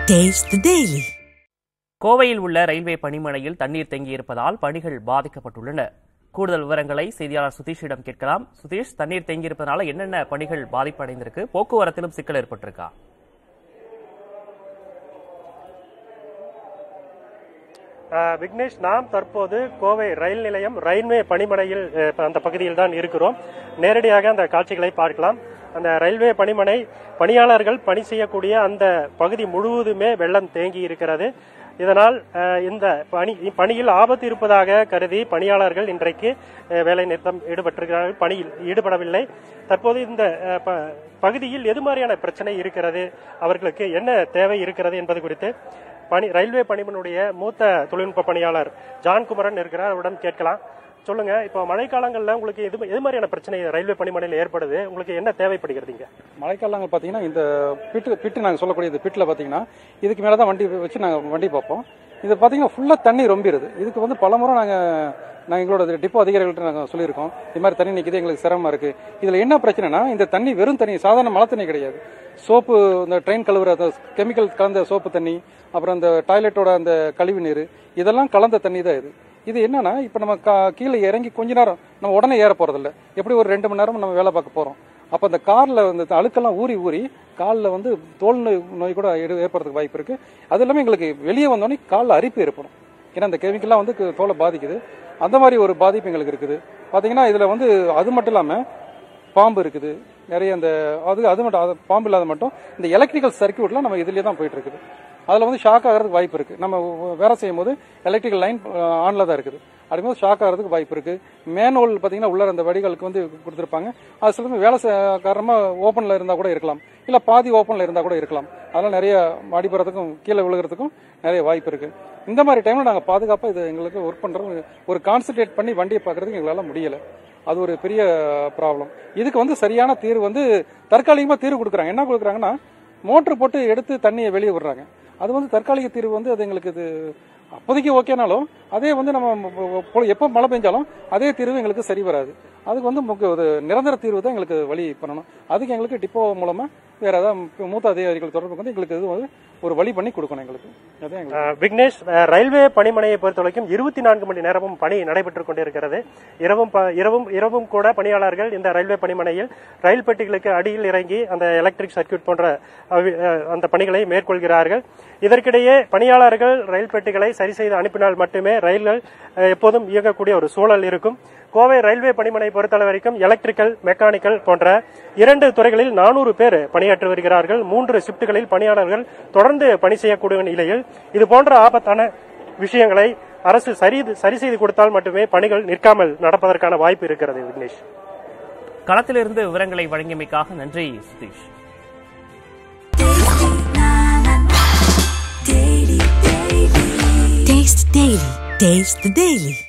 Taste the Daily. கோவையில் உள்ள railway பணிமனையில் தண்ணீர் தேங்கியிருப்பதால் பணிகள் பாதிக்கப்பட்டுள்ளன கூடுதல் விவரங்களை செய்தியாளர் சுதீஷிடம் கேட்கலாம் சுதீஷ் தண்ணீர் தேங்கியிருப்பதனால என்னென்ன பணிகள் பாதிப்படைந்திருக்கு போக்குவரத்திலும் சிக்கல் ஏற்பட்டிருக்கா ஆஹ் விக்னேஷ் நாம் தற்போது கோவை ரயில் நிலையம் ரயில்வே பணிமனையில் அஹ், அந்த பகுதியில் தான் இருக்கிறோம் நேரடியாக அந்த காட்சிகளை பார்க்கலாம் அந்த ரயில்வே பணிமனை பணியாளர்கள் பணி செய்யக்கூடிய அந்த பகுதி முழுவதுமே வெள்ளம் தேங்கி இருக்கிறது இதனால் அஹ், இந்த பணி பணியில் ஆபத்து இருப்பதாக கருதி பணியாளர்கள் இன்றைக்கு அஹ், வேலை நிறுத்தம் ஈடுபட்டிருக்கிறார்கள் பணியில் ஈடுபடவில்லை தற்போது இந்த அஹ், ப- பகுதியில் எது மாதிரியான பிரச்சனை இருக்கிறது அவர்களுக்கு என்ன தேவை இருக்கிறது என்பது குறித்து பணி ரயில்வே பணிமனுடைய மூத்த தொழில்நுட்ப பணியாளர் ஜான்குமரன் இருக்கிறார் அவரிடம் கேட்கலாம் சொல்லுங்க இப்போ மழைக்காலங்கள்ல உங்களுக்கு எது எது மாதிரியான பிரச்சனை ரயில்வே பணிமனையில் ஏற்படுது உங்களுக்கு என்ன தேவைப்படுகிறது இங்க மழைக்காலங்கள் பார்த்தீங்கன்னா இந்த பிட்டு பிட்டு நாங்கள் சொல்லக்கூடிய இந்த பிட்டில் பார்த்தீங்கன்னா இதுக்கு மேலே தான் வண்டி வச்சு நாங்கள் வண்டி பார்ப்போம் இது பார்த்தீங்கன்னா ஃபுல்லாக தண்ணி ரொம்பிடுது இதுக்கு வந்து பலமுறை நாங்கள் நாங்கள் எங்களோட டிப்போ அதிகாரிகள்ட்ட நாங்கள் சொல்லியிருக்கோம் இது மாதிரி தண்ணி நிற்கிது எங்களுக்கு சிரமமாக இருக்குது இதில் என்ன பிரச்சனைனா இந்த தண்ணி வெறும் தண்ணி சாதாரண மழை தண்ணி கிடையாது சோப்பு இந்த ட்ரெயின் கழுவுற அந்த கெமிக்கல் கலந்த சோப்பு தண்ணி அப்புறம் அந்த டாய்லெட்டோட அந்த கழிவு நீர் இதெல்லாம் கலந்த தண்ணி தான் இது இது என்னன்னா இப்போ நம்ம கா- கீழே இறங்கி கொஞ்ச நேரம் நம்ம உடனே ஏற போறதில்ல எப்படி ஒரு ரெண்டு மணி நேரம் நம்ம வேலை பார்க்க போறோம் அப்போ அந்த கார்ல வந்து அழுக்கெல்லாம் ஊறி ஊறி காலில் வந்து தோல் நோய் நோய் கூட ஏற்ப- ஏற்படுறதுக்கு வாய்ப்பு இருக்கு அது இல்லாமல் எங்களுக்கு வெளியே வந்தோடனே காலில் அரிப்பு ஏற்படும் ஏன்னா அந்த கெமிக்கல்லாம் வந்து கு- தோலை பாதிக்குது அந்த மாதிரி ஒரு பாதிப்பு எங்களுக்கு இருக்குது பார்த்தீங்கன்னா இதில் வந்து அது மட்டும் இல்லாமல் பாம்பு இருக்குது நிறைய அந்த அது அது மட்டும் அது பாம்பு இல்லாத மட்டும் இந்த எலக்ட்ரிக்கல் சர்க்கியூட்லாம் நம்ம இதுலயே தான் போயிட்டு இருக்குது அதில் வந்து ஷாக் ஆகிறதுக்கு வாய்ப்பு இருக்கு நம்ம வேலை செய்யும் போது எலக்ட்ரிக்கல் லைன் ஆன்ல தான் இருக்குது அப்படிங்கும்போது ஷாக் ஆகிறதுக்கு வாய்ப்பு இருக்கு மேனுவல் பார்த்தீங்கன்னா உள்ள அந்த வடிகளுக்கு வந்து கொடுத்துருப்பாங்க அது சில சமயம் வேலை செ- காரணமா ஓப்பன்ல இருந்தா கூட இருக்கலாம் இல்ல பாதி ஓப்பன்ல இருந்தா கூட இருக்கலாம் அதெல்லாம் நிறைய அடிபடுறதுக்கும் கீழே விழுகிறதுக்கும் நிறைய வாய்ப்பு இருக்கு இந்த மாதிரி டைம்ல நாங்க பாதுகாப்பா இது எங்களுக்கு ஒர்க் பண்றோம் ஒரு கான்சென்ட்ரேட் பண்ணி வண்டியை பார்க்கறதுக்கு எங்களால முடியல அது ஒரு பெரிய ப்ராப்ளம் இதுக்கு வந்து சரியான தீர்வு வந்து தற்காலிகமா தீர்வு கொடுக்குறாங்க என்ன கொடுக்குறாங்கன்னா மோட்டர் போட்டு எடுத்து தண்ணியை வெளியே விடுறாங்க அது வந்து தற்காலிக தீர்வு வந்து அது எங்களுக்கு இது அப்போதைக்கு ஓகேனாலும் அதே வந்து நம்ம ம- ம- எப்போ மழை பெஞ்சாலும் அதே தீர்வு எங்களுக்கு சரி வராது அதுக்கு வந்து முக்கிய ஒரு நிரந்தர தீர்வு தான் எங்களுக்கு வழி பண்ணணும் அதுக்கு எங்களுக்கு டிப்போ மூலமா வேற ஏதாவது மூத்த அதிகாரிகள் தொடர்பு கொண்டு எங்களுக்கு இது வந்து ஒரு வழி பண்ணி கொடுக்கணும் எங்களுக்கு அதான் எங்களுக்கு அஹ், விக்னேஷ் அஹ், ரயில்வே பணிமனையை பொறுத்தவரைக்கும் இருபத்தி நான்கு மணி நேரமும் பணி நடைபெற்றுக் கொண்டிருக்கிறது இரவும் ப- இரவும் இரவும் கூட பணியாளர்கள் இந்த ரயில்வே பணிமனையில் ரயில் பெட்டிகளுக்கு அடியில் இறங்கி அந்த எலக்ட்ரிக் சர்க்யூட் போன்ற அவி- அஹ், அந்த பணிகளை மேற்கொள்கிறார்கள் இதற்கிடையே பணியாளர்கள் ரயில் பெட்டிகளை சரி செய்து அனுப்பினால் மட்டுமே ரயில்கள் அஹ், எப்போதும் இயங்கக்கூடிய ஒரு சூழல் இருக்கும் கோவை ரயில்வே பணிமனை பொறுத்தளவு வரைக்கும் எலக்ட்ரிக்கல் மெக்கானிக்கல் போன்ற இரண்டு துறைகளில் நானூறு பேர் பணியாற்றி வருகிறார்கள் மூன்று ஷிப்டுகளில் பணியாளர்கள் தொடர்ந்து பணி செய்யக்கூடிய நிலையில் இது போன்ற ஆபத்தான விஷயங்களை அரசு சரி சரி செய்து கொடுத்தால் மட்டுமே பணிகள் நிற்காமல் நடப்பதற்கான வாய்ப்பு இருக்கிறது விக்னேஷ் களத்திலிருந்து விவரங்களை வழங்கியமைக்காக நன்றி Sudhish Taste the Daily. Taste the Daily.